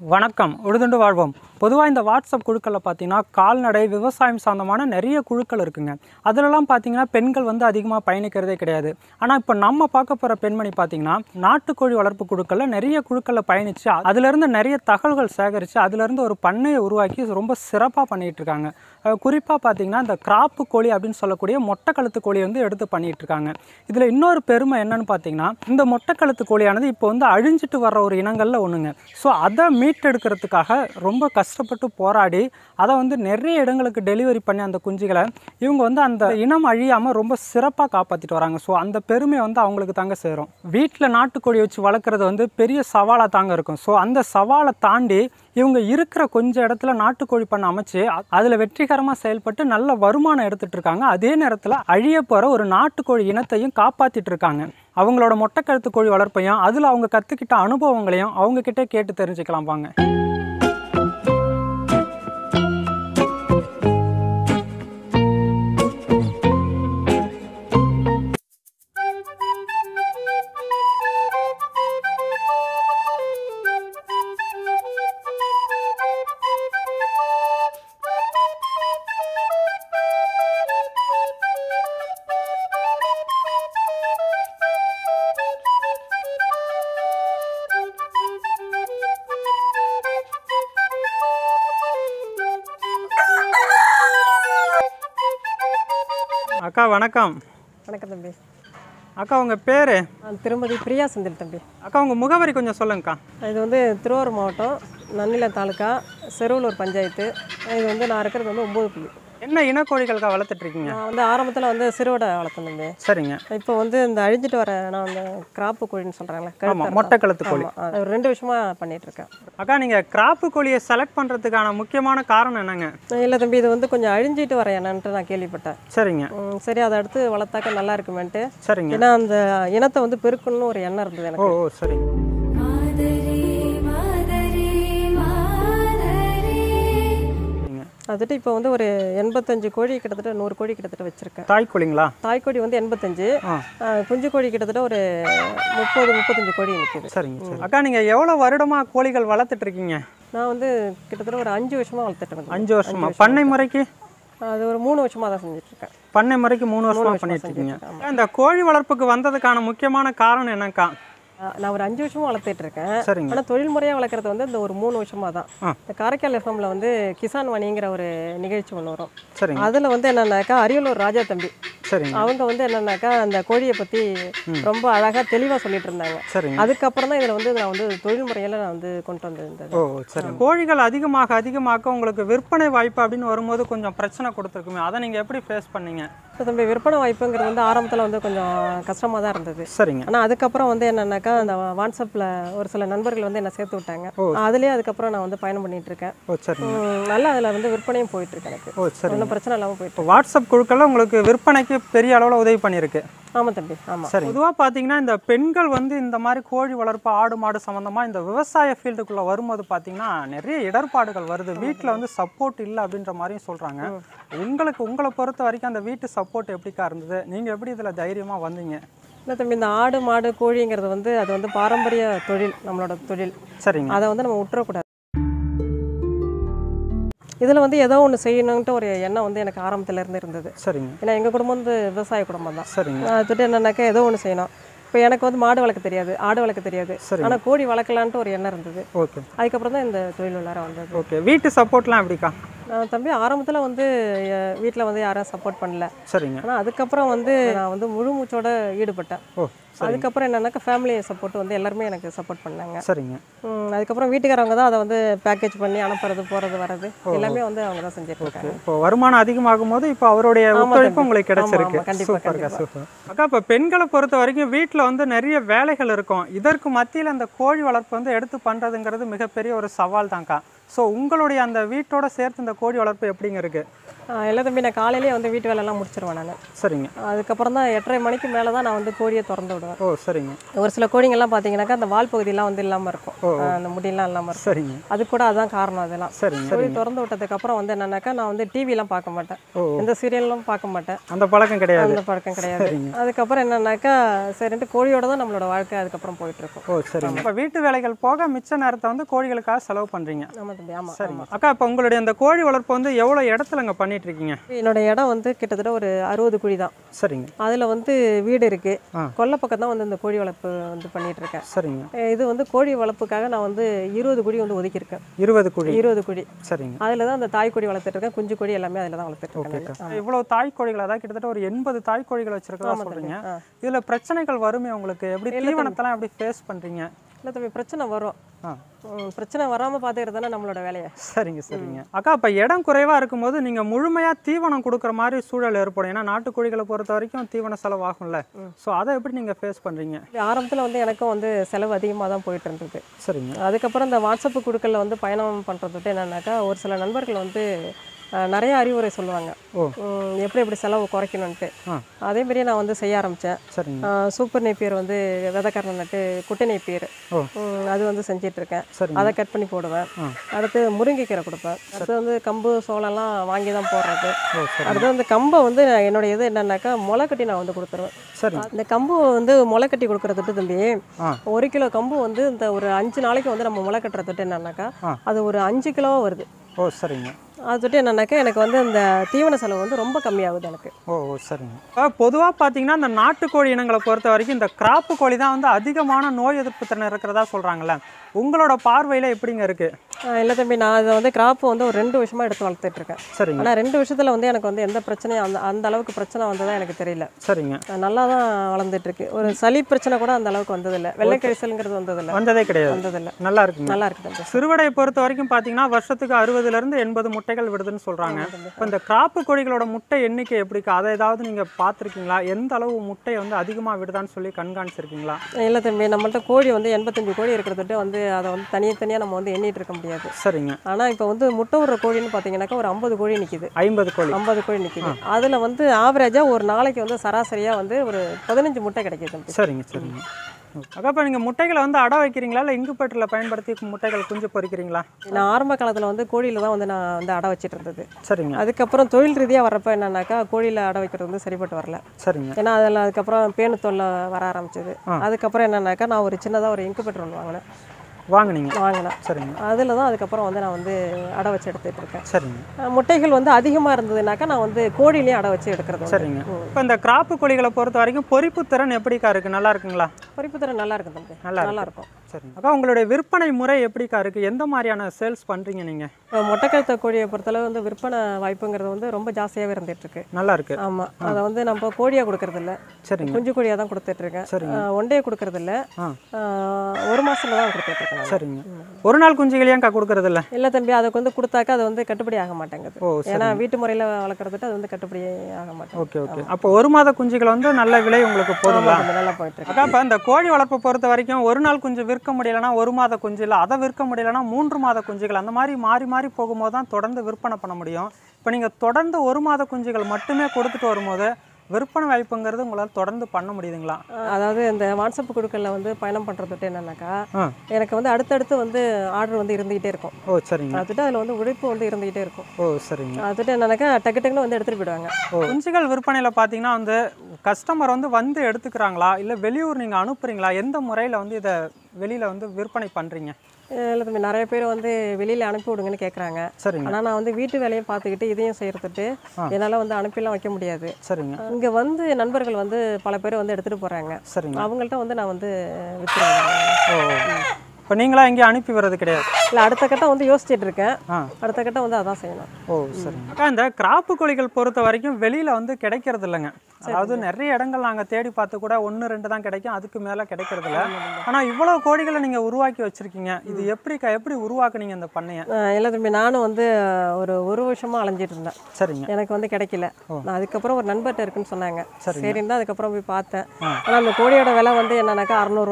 வணக்கம் உழுதுண்டு வாழ்வோம் பொதுவாக இந்த வாட்ஸ்அப் குழுக்களில் பார்த்தீங்கன்னா கால்நடை விவசாயம் சார்ந்தமான நிறைய குழுக்கள் இருக்குங்க அதிலலாம் பார்த்தீங்கன்னா பெண்கள் வந்து அதிகமாக பயணிக்கிறதே கிடையாது ஆனால் இப்போ நம்ம பார்க்க போகிற பெண்மணி பார்த்தீங்கன்னா நாட்டுக்கோழி வளர்ப்பு குழுக்களில் நிறைய குழுக்களில் பயணித்து அதிலிருந்து நிறைய தகவல்கள் சேகரித்து அதிலிருந்து ஒரு பண்ணையை உருவாக்கி ரொம்ப சிறப்பாக பண்ணிகிட்டு இருக்காங்க குறிப்பாக பார்த்தீங்கன்னா இந்த கிராப்பு கோழி அப்படின்னு சொல்லக்கூடிய மொட்டை கழுத்து கோழி வந்து எடுத்து பண்ணிட்டு இருக்காங்க இதில் இன்னொரு பெருமை என்னன்னு பார்த்தீங்கன்னா இந்த மொட்டை கழுத்து கோழியானது இப்போ வந்து அழிஞ்சிட்டு வர்ற ஒரு இனங்களில் ஒன்றுங்க ஸோ அதை மீட்டெடுக்கிறதுக்காக ரொம்ப கஷ்டப்பட்டு போராடி அதை வந்து நிறைய இடங்களுக்கு டெலிவரி பண்ணி அந்த குஞ்சுகளை இவங்க வந்து அந்த இனம் அழியாமல் ரொம்ப சிறப்பாக காப்பாற்றிட்டு வராங்க ஸோ அந்த பெருமை வந்து அவங்களுக்கு தாங்க சேரும் வீட்டில் நாட்டுக்கோழி வச்சு வளர்க்குறது வந்து பெரிய சவாலாக தாங்க இருக்கும் ஸோ அந்த சவாலை தாண்டி இவங்க இருக்கிற கொஞ்சம் இடத்துல நாட்டுக்கோழி பண்ண அமைச்சு அதில் வெற்றிகரமாக செயல்பட்டு நல்ல வருமானம் எடுத்துட்டு இருக்காங்க அதே நேரத்தில் அழிய போகிற ஒரு நாட்டுக்கோழி இனத்தையும் காப்பாற்றிட்டு இருக்காங்க அவங்களோட மொட்டைக்கழுத்து கோழி வளர்ப்பையும் அதில் அவங்க கற்றுக்கிட்ட அனுபவங்களையும் அவங்க கிட்டே கேட்டு தெரிஞ்சுக்கலாம் வாங்க அக்கா வணக்கம் வணக்கம் தம்பி அக்கா உங்கள் பேர் நான் திருமதி பிரியா செந்தில் தம்பி அக்கா உங்கள் முகவரி கொஞ்சம் சொல்லுங்கக்கா இது வந்து திருவாரூர் மாவட்டம் நன்னிலம் தாலுக்கா செருவலூர் பஞ்சாயத்து இது வந்து நான் இருக்கிறது வந்து ஒம்பது புள்ளி என்ன இனக்கோழிகளுக்கா வளர்த்துட்டு இருக்கீங்க நான் வந்து ஆரம்பத்தில் வந்து சிறுவடை வளர்த்தேன் தம்பி சரிங்க இப்போ வந்து இந்த அழிஞ்சிட்டு வர நான் அந்த கிராப்பு கோழின்னு சொல்கிறாங்களே ஆமாம் மொட்டைக்கழுத்து கோழி ஆமாம் ஒரு ரெண்டு வருஷமா பண்ணிட்டு இருக்கேன் அக்கா நீங்கள் கிராப்பு கோழியை செலக்ட் பண்ணுறதுக்கான முக்கியமான காரணம் என்னங்க இல்லை தம்பி இது வந்து கொஞ்சம் அழிஞ்சிட்டு வர என்னன்ட்டு நான் கேள்விப்பட்டேன் சரிங்க ம், சரி அதை அடுத்து வளர்த்தாக்க நல்லா இருக்குமேன்ட்டு சரிங்க ஏன்னா அந்த இனத்தை வந்து பெருக்கணும்னு ஒரு எண்ணம் இருந்தது ஓ எனக்கு ஓ சரிங்க மாதரே மாதரே மாதரே சரிங்க. அதுட்டு இப்போ வந்து ஒரு எண்பத்தஞ்சு கோழி கிட்டத்தட்ட நூறு கோழி கிட்டத்தட்ட வச்சுருக்கேன் தாய் கோழிங்களா தாய்க்கோழி வந்து எண்பத்தஞ்சு ஆ ஆ, குஞ்சு கோழி கிட்டத்தட்ட ஒரு முப்பது முப்பத்தஞ்சு கோழி நிற்குது சரிங்க சரி அக்கா நீங்கள் எவ்வளோ வருடமாக கோழிகள் வளர்த்துட்டு இருக்கீங்க நான் வந்து கிட்டத்தட்ட ஒரு அஞ்சு வருஷமா வளர்த்துட்டு இருக்கேன் அஞ்சு வருஷமா பண்ணை முறைக்கு அது ஒரு மூணு வருஷமா தான் செஞ்சுட்டு இருக்கேன் பண்ணை முறைக்கு மூணு வருஷமா வருஷமா பண்ணிட்டு இருக்கீங்க செஞ்சுட்டு இந்த கோழி வளர்ப்புக்கு வந்ததுக்கான முக்கியமான காரணம் என்னக்கா ஆ, நான் ஒரு அஞ்சு வருஷமா வளர்த்துட்டு இருக்கேன் சரிங்க ஆனால் தொழில் முறையாக வளர்க்குறது வந்து இந்த ஒரு மூணு வருஷமா தான் ஆ. இந்த காரைக்கால் எஃப்எம்ல வந்து கிசான் வாணிங்கிற ஒரு நிகழ்ச்சி ஒன்று வரும் சரிங்க அதில் வந்து என்னன்னாக்கா அரியலூர் ராஜா தம்பி சரிங்க அவங்க வந்து என்னன்னாக்கா அந்த கோழியை பற்றி ரொம்ப அழகாக தெளிவாக சொல்லிட்டு இருந்தாங்க சரிங்க அதுக்கப்புறம் தான் இதில் வந்து நான் வந்து தொழில் முறையில் நான் வந்து கொண்டு வந்திருந்தது ஓ சரி கோழிகள் அதிகமாக அதிகமாக உங்களுக்கு விற்பனை வாய்ப்பு அப்படின்னு வரும்போது கொஞ்சம் பிரச்சனை கொடுத்துருக்குமே அதை நீங்கள் எப்படி ஃபேஸ் பண்ணீங்க இப்போ தம்பி விற்பனை வாய்ப்புங்கிறது வந்து ஆரம்பத்தில் வந்து கொஞ்சம் கஷ்டமாக தான் இருந்தது சரிங்க ஆனால் அதுக்கப்புறம் வந்து என்னன்னாக்கா அந்த வாட்ஸ்அப்பில் ஒரு சில நண்பர்கள் வந்து என்னை சேர்த்து விட்டாங்க அதுலேயே அதுக்கப்புறம் நான் வந்து பயணம் பண்ணிட்டு இருக்கேன் ஓ சரிங்க உம், நல்லா அதில் வந்து விற்பனையும் போயிட்டு இருக்கு எனக்கு ஓ சரிங்க ஒன்றும் பிரச்சனை இல்லாமல் போயிட்டு இப்போ வாட்ஸ்அப் குழுக்களில் உங்களுக்கு விற்பனைக்கு பெரிய அளவில் உதவி பண்ணியிருக்கு இருக்கு. ஆமாம் தம்பி ஆமாம் சரி பொதுவாக பார்த்தீங்கன்னா இந்த பெண்கள் வந்து இந்த மாதிரி கோழி வளர்ப்பு ஆடு மாடு சம்மந்தமாக இந்த விவசாய ஃபீல்டுக்குள்ளே வரும்போது பார்த்தீங்கன்னா நிறைய இடர்பாடுகள் வருது வீட்டில் வந்து சப்போர்ட் இல்லை அப்படின்ற மாதிரியும் சொல்கிறாங்க உங்களுக்கு உங்களை பொறுத்த வரைக்கும் அந்த வீட்டு சப்போர்ட் எப்படிக்கா இருந்தது நீங்கள் எப்படி இதில் தைரியமாக வந்தீங்க இல்லை தம்பி இந்த ஆடு மாடு கோழிங்கிறது வந்து அது வந்து பாரம்பரிய தொழில் நம்மளோட தொழில் சரிங்க அதை வந்து நம்ம விட்டுறக்கூடாது இதில் வந்து ஏதோ ஒன்று செய்யணுன்ட்டு ஒரு எண்ணம் வந்து எனக்கு ஆரம்பத்துல இருந்து இருந்தது சரிங்க ஏன்னா எங்கள் குடும்பம் வந்து விவசாய குடும்பம் தான் சரிங்க அதுட்டு என்னன்னாக்கா ஏதோ ஒன்று செய்யணும் இப்போ எனக்கு வந்து மாடு வளர்க்க தெரியாது ஆடு வளர்க்க தெரியாது சரிங்க. ஆனால் கோழி வளர்க்கலான்ட்டு ஒரு எண்ணம் இருந்தது ஓகே அதுக்கப்புறம் தான் இந்த தொழில் உள்ளார வந்தது ஓகே வீட்டு சப்போர்ட்லாம் எப்படிக்கா நான் தம்பி ஆரம்பத்தில் வந்து வீட்டில் வந்து யாரும் சப்போர்ட் பண்ணல சரிங்க ஆனால் அதுக்கப்புறம் வந்து நான் வந்து முழு மூச்சோட ஈடுபட்டேன் ஓ சரி அதுக்கப்புறம் என்னன்னாக்கா ஃபேமிலி சப்போர்ட் வந்து எல்லாருமே எனக்கு சப்போர்ட் பண்ணாங்க சரிங்க ம், அதுக்கப்புறம் வீட்டுக்காரவங்க தான் அதை வந்து பேக்கேஜ் பண்ணி அனுப்புறது போகிறது வர்றது எல்லாமே வந்து அவங்க தான் செஞ்சுட்டு இருக்காங்க இப்போ வருமானம் அதிகமாகும் போது இப்போ அவருடைய ஆமா ஒத்துழைப்பு தம்பி. உங்களுக்கு ஆமா, கிடைச்சிருக்கு ஆமா, கண்டிப்பா, சூப்பர்க்கா கண்டிப்பா. சூப்பர் அக்கா இப்போ பெண்களை பொறுத்த வரைக்கும் வீட்டில் வந்து நிறைய வேலைகள் இருக்கும் இதற்கு மத்தியில் அந்த கோழி வளர்ப்பு வந்து எடுத்து பண்ணுறதுங்கிறது மிகப்பெரிய ஒரு சவால் தான்க்கா ஸோ உங்களுடைய அந்த வீட்டோட சேர்த்து இந்த கோழி வளர்ப்பு எப்படிங்க இருக்கு ஆஹ் இல்லை தம்பி நான் காலையிலேயே வந்து வீட்டு வேலையெல்லாம் முடிச்சிருவேன் நான் சரிங்க அதுக்கப்புறம் தான் எட்டரை மணிக்கு மேலே தான் நான் வந்து கோழியை திறந்து விடுவேன் ஓ சரிங்க ஒரு சில கோழிங்கெல்லாம் பார்த்தீங்கன்னாக்கா அந்த வால் பகுதியெல்லாம் வந்து இல்லாமல் இருக்கும் ஆஹ் அந்த முடியெல்லாம் இல்லாமல் இருக்கும் சரிங்க அது கூட அதான் காரணம் அதெல்லாம் சரிங்க கோழி திறந்து விட்டதுக்கப்புறம் வந்து என்னன்னாக்கா நான் வந்து டிவிலாம் பார்க்க மாட்டேன் ஓ எந்த சீரியலும் பார்க்க மாட்டேன் அந்த பழக்கம் கிடையாது அந்த பழக்கம் கிடையாது அதுக்கப்புறம் என்னன்னாக்கா சரின்ட்டு கோழியோட தான் நம்மளோட வாழ்க்கை அதுக்கப்புறம் போயிட்டு இருக்கும் ஓ சரிங்க இப்போ வீட்டு வேலைகள் போக மிச்ச நேரத்தை வந்து கோழிகளுக்காக செலவு பண்ணுறீங்க ஆமா தம்பி ஆமாம் சரிங்க அக்கா இப்போ உங்களுடைய அந்த கோழி வளர்ப்பு வந்து எவ்வளோ இடத்துலங்க பண்ணிட்டு இருக்கீங்க என்னோட இடம் வந்து கிட்டத்தட்ட ஒரு அறுபது குழி தான் சரிங்க அதில் வந்து வீடு இருக்கு ஆ. கொல்லை பக்கம் தான் வந்து இந்த கோழி வளர்ப்பு வந்து பண்ணிட்டு இருக்கேன் சரிங்க அஹ் இது வந்து கோழி வளர்ப்புக்காக நான் வந்து இருபது குழி வந்து ஒதுக்கியிருக்கேன் இருபது குழி இருபது குழி சரிங்க அதில் தான் அந்த தாய் கோழி வளர்த்துட்டு இருக்கேன் குஞ்சு கோழி எல்லாமே அதில் தான் வளர்த்துட்டு இருக்கேன் நானு. இவ்வளவு தாய் கோழிகள் அதாவது கிட்டத்தட்ட ஒரு எண்பது தாய் கோழிகள் வச்சிருக்கதா ஆமா தம்பி. சொல்றீங்க ஆ. இதுல பிரச்சனைகள் வருமே உங்களுக்கு எப்படி தீவனத்தெல்லாம் எப்படி ஃபேஸ் பண்றீங்க இல்லை தம்பி பிரச்சனை வரும் ஆ ம், பிரச்சனை வராமல் பார்த்துக்கிறது தானே நம்மளோட வேலையை சரிங்க சரிங்க அக்கா இப்போ இடம் குறைவா இருக்கும்போது நீங்க முழுமையா தீவனம் கொடுக்குற மாதிரி சூழல் ஏற்படும் ஏன்னா நாட்டுக்கோழிகளை பொறுத்த வரைக்கும் தீவன செலவு ஆகும்ல ஸோ அதை எப்படி நீங்க ஃபேஸ் பண்றீங்க இது ஆரம்பத்தில் வந்து எனக்கும் வந்து செலவு அதிகமாக தான் போயிட்டு இருந்தது சரிங்க அதுக்கப்புறம் இந்த வாட்ஸ்அப் குழுக்களில் வந்து பயணம் பண்ணுறது என்னன்னாக்கா ஒரு சில நண்பர்கள் வந்து அஹ், நிறைய அறிவுரை சொல்லுவாங்க ஓ. ம், எப்படி எப்படி செலவு குறைக்கணுன்ட்டு ஆ. அதே மாதிரியே நான் வந்து செய்ய ஆரம்பித்தேன் சரிங்க சூப்பர் நெப்பியர் வந்து விதக்கரண நட்டு குட்டை நெப்பியர் ஓ. ம், அது வந்து செஞ்சிட்டு இருக்கேன் சரிங்க அதை கட் பண்ணி போடுவேன் ஆ. அடுத்து முருங்கைக்கீரை கொடுப்பேன் அடுத்து வந்து கம்பு சோளம்லாம் வாங்கி தான் போடுறது ஓ சரி அடுத்து வந்து கம்பை வந்து நான் என்னுடைய இது என்னன்னாக்கா முளை கட்டி நான் வந்து கொடுத்துருவேன் சரிங்க இந்த கம்பு வந்து முளை கட்டி கொடுக்குறதுட்டு தம்பி ஆ. ஒரு கிலோ கம்பு வந்து இந்த ஒரு அஞ்சு நாளைக்கு வந்து நம்ம முளை கட்டுறதுட்டு என்னன்னாக்கா ஆ. அது ஒரு அஞ்சு கிலோவா வருது ஓ சரிங்க அது தொட்டு என்னன்னாக்கா எனக்கு வந்து இந்த தீவன செலவு வந்து ரொம்ப கம்மியாகுது எனக்கு ஓ ஓ சரிங்க இப்போ பொதுவாக பார்த்தீங்கன்னா இந்த நாட்டுக்கோழி இனங்களை பொறுத்த வரைக்கும் இந்த கிராப்பு கோழி தான் வந்து அதிகமான நோய் எதிர்ப்பு திறன் இருக்கிறதா சொல்கிறாங்கல்ல உங்களோட பார்வையில் எப்படிங்க இருக்கு ஆஹ் இல்லை தம்பி நான் அதை வந்து கிராப் வந்து ஒரு ரெண்டு வருஷமா எடுத்து வளர்த்துட்டு இருக்கேன் சரிங்க ஆனால் ரெண்டு வருஷத்துல வந்து எனக்கு வந்து எந்த பிரச்சனையும் அந்த அந்த அளவுக்கு பிரச்சனை வந்ததா எனக்கு தெரியல சரிங்க ஆஹ் நல்லா தான் வளர்ந்துட்டு இருக்கு ஒரு சளி பிரச்சனை கூட அந்த அளவுக்கு வந்ததில்லை வெள்ளை கழிசல்ங்கிறது வந்ததில்லை வந்ததே கிடையாது வந்ததில்லை நல்லா இருக்குங்க நல்லா இருக்கு தம்பி சிறுவடையை பொறுத்த வரைக்கும் பார்த்தீங்கன்னா வருஷத்துக்கு அறுபதுலேருந்து எண்பது முட்டைகள் விடுதுன்னு சொல்கிறாங்க இப்போ இந்த கிராப்பு கோழிகளோட முட்டை எண்ணிக்கை எப்படிக்கா அதை ஏதாவது நீங்கள் பார்த்துருக்கீங்களா எந்த அளவு முட்டையை வந்து அதிகமாக விடுதான்னு சொல்லி கண்காணிச்சிருக்கீங்களா இல்லை தம்பி நம்மள்ட்ட கோழி வந்து எண்பத்தஞ்சு கோழி இருக்கிறதுட்டு வந்து அதை வந்து தனித்தனியாக நம்ம வந்து எண்ணிட்டு இருக்க முடியாது சரிங்க ஆனால் இப்போ வந்து முட்டை விடுற கோழின்னு பார்த்தீங்கன்னாக்கா ஒரு ஐம்பது கோழி நிற்கிது ஐம்பது கோழி ஐம்பது கோழி நிற்கிது அதில் வந்து ஆவரேஜாக ஒரு நாளைக்கு வந்து சராசரியாக வந்து ஒரு பதினஞ்சு முட்டை கிடைக்குது தம்பி சரிங்க சரிங்க அக்கா இப்போ நீங்கள் முட்டைகளை வந்து அடை வைக்கிறீங்களா இல்லை இங்குபேட்டரில் பயன்படுத்தி முட்டைகள் குஞ்சு பொறிக்கிறீங்களா நான் ஆரம்ப காலத்தில் வந்து கோழியில் தான் வந்து நான் வந்து அடை வச்சிட்டு இருந்தது சரிங்க அதுக்கப்புறம் தொழில் ரீதியாக வர்றப்ப என்னன்னாக்கா கோழியில் அடை வைக்கிறது வந்து சரிப்பட்டு வரல சரிங்க ஏன்னா அதில் அதுக்கப்புறம் பேனு தொல்லை வர ஆரம்பிச்சது ஆ. அதுக்கப்புறம் என்னன்னாக்கா நான் ஒரு சின்னதாக ஒரு இன்குபேட்டர் ஒன்று வாங்கினேன் வாங்குனீங்க வாங்கினேன் சரிங்க அதில் தான் அதுக்கப்புறம் வந்து நான் வந்து அடை வச்சு எடுத்துகிட்டு இருக்கேன் சரிங்க அஹ் முட்டைகள் வந்து அதிகமாக இருந்ததுனாக்கா நான் வந்து கோழிலையும் அடை வச்சு எடுக்கிறது உண்டு. சரிங்க இப்போ இந்த கிராப்பு கோழிகளை பொறுத்த வரைக்கும் பொறிப்பு திறன் எப்படிக்கா இருக்கு நல்லா இருக்குங்களா பறிப்பு தரம் நல்லா இருக்கும் தம்பி நல்லா நல்லா இருக்கும் சரிங்க அக்கா உங்களுடைய விற்பனை முறை எப்படிக்கா இருக்கு எந்த மாதிரியான சேல்ஸ் பண்றீங்க நீங்க இப்போ மொட்டைக்கழுத்த கோழியை பொறுத்தளவு வந்து விற்பனை வாய்ப்புங்கிறது வந்து ரொம்ப ஜாஸ்தியாகவே இருந்துட்டு இருக்கு நல்லா இருக்கு ஆமாம் அதை வந்து நம்ம கோழியாக கொடுக்கறது இல்ல சரிங்க குஞ்சு கோழியாக தான் கொடுத்துட்டு இருக்கேன் சரிங்க ஒன்டே கொடுக்கறது இல்ல ஆ அஹ் ஒரு மாசத்துல தான் கொடுத்துட்டு இருக்கேன் நான். சரிங்க ஒரு நாள் குஞ்சுகள் ஏன்க்கா கொடுக்கறது இல்ல இல்லை தம்பி அதுக்கு வந்து கொடுத்தாக்கா அது வந்து கட்டுப்படி ஆக மாட்டேங்குது ஓ ஏன்னா சரி வீட்டு முறையில் வளர்க்குறதுட்டு அது வந்து கட்டுப்படி ஆக மாட்டேங்குது ஓகே ஓகே அப்போ ஒரு மாத குஞ்சுகள் வந்து நல்ல விலை உங்களுக்கு போதுங்களா ஆமா, நல்லா போயிட்டு இருக்கு அக்கா இப்போ இந்த கோழி வளர்ப்பை பொறுத்த வரைக்கும் ஒரு நாள் குஞ்சு விற்க முடியலன்னா ஒரு மாத குஞ்சு இல்லை அதை விற்க முடியலன்னா மூன்று மாத குஞ்சுகள் அந்த மாதிரி மாறி மாறி போகும்போது தான் தொடர்ந்து விற்பனை பண்ண முடியும் இப்போ நீங்கள் தொடர்ந்து ஒரு மாத குஞ்சுகள் மட்டுமே கொடுத்துட்டு வரும்போது விற்பனை வாய்ப்புங்கிறது உங்களால் தொடர்ந்து பண்ண முடியுதுங்களா அஹ் அதாவது இந்த வாட்ஸ்அப் குழுக்களில் வந்து பயணம் பண்ணுறதுட்டு என்னன்னாக்கா ஆ எனக்கு வந்து அடுத்தடுத்து வந்து ஆர்டர் வந்து இருந்துகிட்டே இருக்கும் ஓ சரிங்க அதுட்டு அதில் வந்து உழைப்பு வந்து இருந்துகிட்டே இருக்கும் ஓ சரிங்க அதுட்டு என்னன்னாக்கா டக்கு டக்குன்னு வந்து எடுத்துகிட்டு போயிடுவாங்க ஓ குஞ்சுகள் விற்பனையில் பார்த்தீங்கன்னா வந்து கஸ்டமர் வந்து வந்து எடுத்துக்கிறாங்களா இல்லை வெளியூர் நீங்கள் அனுப்புறீங்களா எந்த முறையில் வந்து இதை வெளியில் வந்து விற்பனை பண்ணுறீங்க இல்லை தம்பி நிறைய பேர் வந்து வெளியில் அனுப்பி விடுங்கன்னு கேட்குறாங்க சரிங்க ஆனால் நான் வந்து வீட்டு வேலையும் பார்த்துக்கிட்டு இதையும் செய்கிறதுட்டு என்னால் வந்து அனுப்பிலாம் வைக்க முடியாது சரிங்க இங்கே வந்து நண்பர்கள் வந்து பல பேர் வந்து எடுத்துகிட்டு போகிறாங்க சரிங்க அவங்கள்ட்ட வந்து நான் வந்து விற்றுருவேன் ஓ இப்போ நீங்களா எங்கேயும் அனுப்பி வர்றது கிடையாது இல்லை அடுத்த கட்டம் வந்து யோசிச்சுட்டு இருக்கேன் ஆ அடுத்த கட்டம் வந்து அதான் செய்யணும் ஓ சரிங்க அக்கா இந்த கிராப்பு கோழிகள் பொறுத்த வரைக்கும் வெளியில் வந்து கிடைக்கிறது இல்லைங்க அதாவது நிறைய இடங்கள் நாங்கள் தேடி பார்த்து கூட ஒன்று ரெண்டு தான் கிடைக்கும் அதுக்கு மேலே கிடைக்கிறது இல்லை ஆனால் இவ்வளோ கோழிகளை நீங்கள் உருவாக்கி வச்சிருக்கீங்க இது எப்படிக்கா எப்படி உருவாக்குனீங்க இந்த பண்ணையை அஹ் இல்லை தம்பி நானும் வந்து ஒரு ஒரு வருஷமாக அலைஞ்சிட்டு இருந்தேன் சரிங்க எனக்கு வந்து கிடைக்கல நான் அதுக்கப்புறம் ஒரு நண்பர்கிட்ட இருக்குன்னு சொன்னாங்க சரிங்க. சரின்னு தான் அதுக்கப்புறம் போய் பார்த்தேன் ஆ. ஆனால் அந்த கோழியோட விலை வந்து என்னன்னாக்கா அறநூறுவா தான்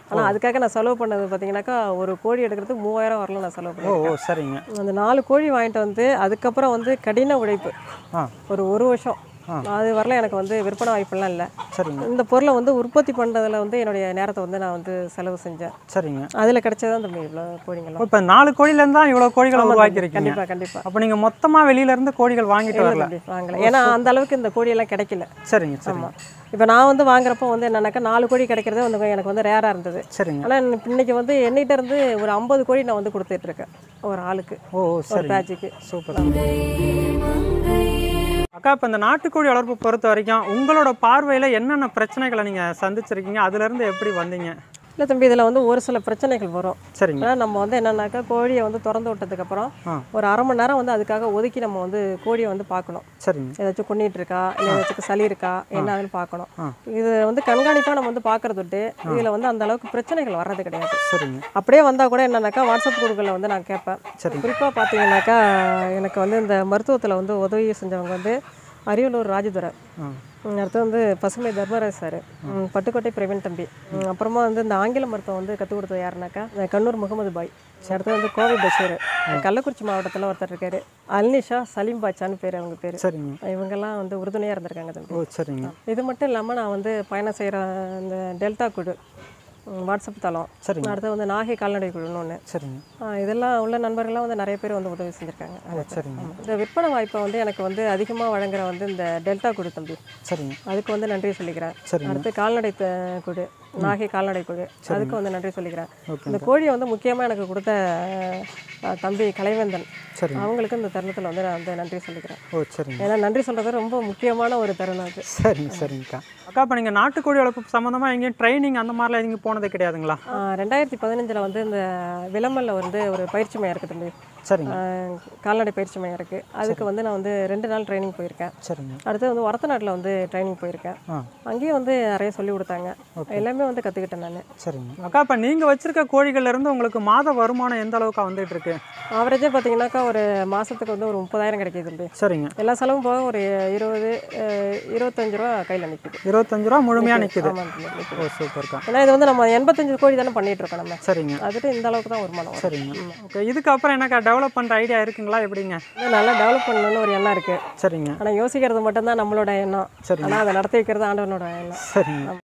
ஆனால் அதுக்காக நான் செலவு பண்ணது பார்த்தீங்கன்னாக்கா ஒரு கோழி எடுக்கிறதுக்கு மூவாயிரம் வரலாம் நான் செலவு ஓ பண்ணேன் ஓ சரிங்க அந்த நாலு கோழி வாங்கிட்டு வந்து அதுக்கப்புறம் வந்து கடின உழைப்பு ஆ ஒரு ஒரு வருஷம் அது வரல எனக்கு வந்து விற்பனை வாய்ப்பெல்லாம் இல்லை சரிங்க இந்த பொருளை வந்து உற்பத்தி பண்ணுறதுல வந்து என்னுடைய நேரத்தை வந்து நான் வந்து செலவு செஞ்சேன் சரிங்க அதில் கிடைச்சதான் தம்பி இவ்வளோ கோழிங்கெல்லாம் இப்போ நாலு கோழிலேருந்து தான் இவ்வளோ கோழிகளை உருவாக்கியிருக்கீங்க கண்டிப்பாக கண்டிப்பாக அப்போ நீங்கள் மொத்தமாக வெளியிலேருந்து கோழிகள் வாங்கிட்டு வரல தம்பி வாங்கல ஏன்னா அந்த அளவுக்கு இந்த கோழியெல்லாம் கிடைக்கல சரிங்க சரிங்க இப்போ நான் வந்து வாங்குறப்போ வந்து என்னன்னாக்கா நாலு கோழி கிடைக்கிறதே வந்து எனக்கு வந்து ரேராக இருந்தது சரிங்க ஆனால் இன்னைக்கு வந்து என்னிட்ட இருந்து ஒரு ஐம்பது கோழி நான் வந்து கொடுத்துட்டு இருக்கேன் ஒரு ஆளுக்கு ஓ ஓ ஒரு சரி பேட்சுக்கு சூப்பர் அக்கா இப்போ இந்த நாட்டுக்கோழி வளர்ப்பு பொறுத்த வரைக்கும் உங்களோட பார்வையில் என்னென்ன பிரச்சனைகளை நீங்கள் சந்திச்சிருக்கீங்க அதுலேருந்து எப்படி வந்தீங்க இல்லை தம்பி இதில் வந்து ஒரு சில பிரச்சனைகள் வரும் சரிங்க ஆனால் நம்ம வந்து என்னன்னாக்கா கோழியை வந்து திறந்து விட்டதுக்கப்புறம் ஆ. ஒரு அரை மணி நேரம் வந்து அதுக்காக ஒதுக்கி நம்ம வந்து கோழியை வந்து பார்க்கணும் சரிங்க ஏதாச்சும் கொன்னிட்டு இருக்கா இல்லை ஏதாச்சும் சளி இருக்கா என்ன ஆகுதுன்னு பார்க்கணும் ஆ. இது வந்து கண்காணிப்பாக நம்ம வந்து பார்க்கறது விட்டு இதில் வந்து அந்த அளவுக்கு பிரச்சனைகள் வர்றது கிடையாது சரிங்க அப்படியே வந்தால் கூட என்னன்னாக்கா வாட்ஸ்அப் குழுக்களில் வந்து நான் கேட்பேன் சரி. குறிப்பாக பார்த்தீங்கன்னாக்கா எனக்கு வந்து இந்த மருத்துவத்தில் வந்து உதவி செஞ்சவங்க வந்து அரியலூர் ராஜதுரை ஆ ம், அடுத்து வந்து பசுமை தர்மராஜ் சார் பட்டுக்கோட்டை பிரவீன் தம்பி ம், அப்புறமா வந்து இந்த ஆங்கில மருத்துவம் வந்து கற்றுக் கொடுத்தது யாருனாக்கா இந்த கண்ணூர் முகமது பாய் அடுத்து வந்து கோவை பஷீர் கள்ளக்குறிச்சி மாவட்டத்தில் ஒருத்தர் இருக்காரு அல்னிஷா சலீம் பாட்சான்னு பேர் அவங்க பேர் சரிங்க இவங்கெல்லாம் வந்து உறுதுணையாக இருந்திருக்காங்க தம்பி ஓ சரிங்க இது மட்டும் இல்லாமல் நான் வந்து பயணம் செய்கிற இந்த டெல்டா குழு ம், வாட்ஸ்அப் தளம் சரிங்க அடுத்து வந்து நாகை கால்நடை குழுன்னு ஒன்று சரிங்க இதெல்லாம் உள்ள நண்பர்கள்லாம் வந்து நிறைய பேர் வந்து உதவி செஞ்சுருக்காங்க ஓ சரிங்க இந்த விற்பனை வாய்ப்பை வந்து எனக்கு வந்து அதிகமாக வழங்குற வந்து இந்த டெல்டா குழு தம்பி சரிங்க அதுக்கு வந்து நன்றி சொல்லிக்கிறேன் சரிங்க. அடுத்து கால்நடை த- குழு நாகை கால்நடை குழு அதுக்கு வந்து நன்றி சொல்லிக்கிறேன் இந்த கோழியை வந்து முக்கியமாக எனக்கு கொடுத்த அஹ், தம்பி கலைவேந்தன் சரிங்க அவங்களுக்கு இந்த தருணத்தில் வந்து நான் வந்து நன்றி சொல்லிக்கிறேன் ஓ சரிங்க ஏன்னா நன்றி சொல்கிறது ரொம்ப முக்கியமான ஒரு தருணம் அது சரிங்க சரிங்கக்கா அக்கா இப்போ நீங்கள் நாட்டுக்கோழி வளர்ப்பு சம்மந்தமாக எங்கேயும் ட்ரைனிங் அந்த மாதிரிலாம் எங்கேயும் போனது கிடையாதுங்களா ஆஹ் ரெண்டாயிரத்தி பதினஞ்சில் வந்து இந்த விளம்பலில் வந்து ஒரு பயிற்சி மையம் இருக்குது தம்பி சரிங்க ஆஹ் கால்நடை பயிற்சி மையம் இருக்குது அதுக்கு வந்து நான் வந்து ரெண்டு நாள் ட்ரைனிங் போயிருக்கேன் சரிங்க அடுத்து வந்து ஒரத்தநாட்டில் வந்து ட்ரைனிங் போயிருக்கேன் ஆ அங்கேயும் வந்து நிறைய சொல்லி கொடுத்தாங்க எல்லாமே வந்து கற்றுக்கிட்டேன் நான் சரிங்க அக்கா இப்போ நீங்கள் வச்சிருக்க கோழிகள்ல இருந்து உங்களுக்கு மாத வருமானம் எந்த அளவுக்கு வந்துட்டு இருக்கு ஆவரேஜாக பார்த்தீங்கன்னாக்கா ஒரு மாதத்துக்கு வந்து ஒரு முப்பதாயிரம் கிடைக்கிது தம்பி சரிங்க எல்லா செலவும் போக ஒரு இருபது அஹ், இருபத்தஞ்சு ரூபா கையில் நிற்கிது இருபத்தஞ்சு ரூபா முழுமையாக நிற்குது ஆமாம் தம்பி, நிக்குது. ஓ சூப்பர்க்கா ஏன்னா இது வந்து நம்ம எண்பத்தஞ்சு கோழி தானே பண்ணிட்டு இருக்கோம் நம்ம சரிங்க அதுட்டு இந்த அளவுக்கு தான் வருமானம் வரும் சரிங்க ஓகே இதுக்கப்புறம் என்னக்கா டெவலப் பண்ணுற ஐடியா இருக்குங்களா எப்படிங்க இன்னும் நல்லா டெவலப் பண்ணணும்னு ஒரு எண்ணம் இருக்குது சரிங்க ஆனால் யோசிக்கிறது மட்டும்தான் நம்மளோட எண்ணம் சரிங்க ஆனால் அதை நடத்தி வைக்கிறது ஆண்டவனோட எண்ணம் சரிங்க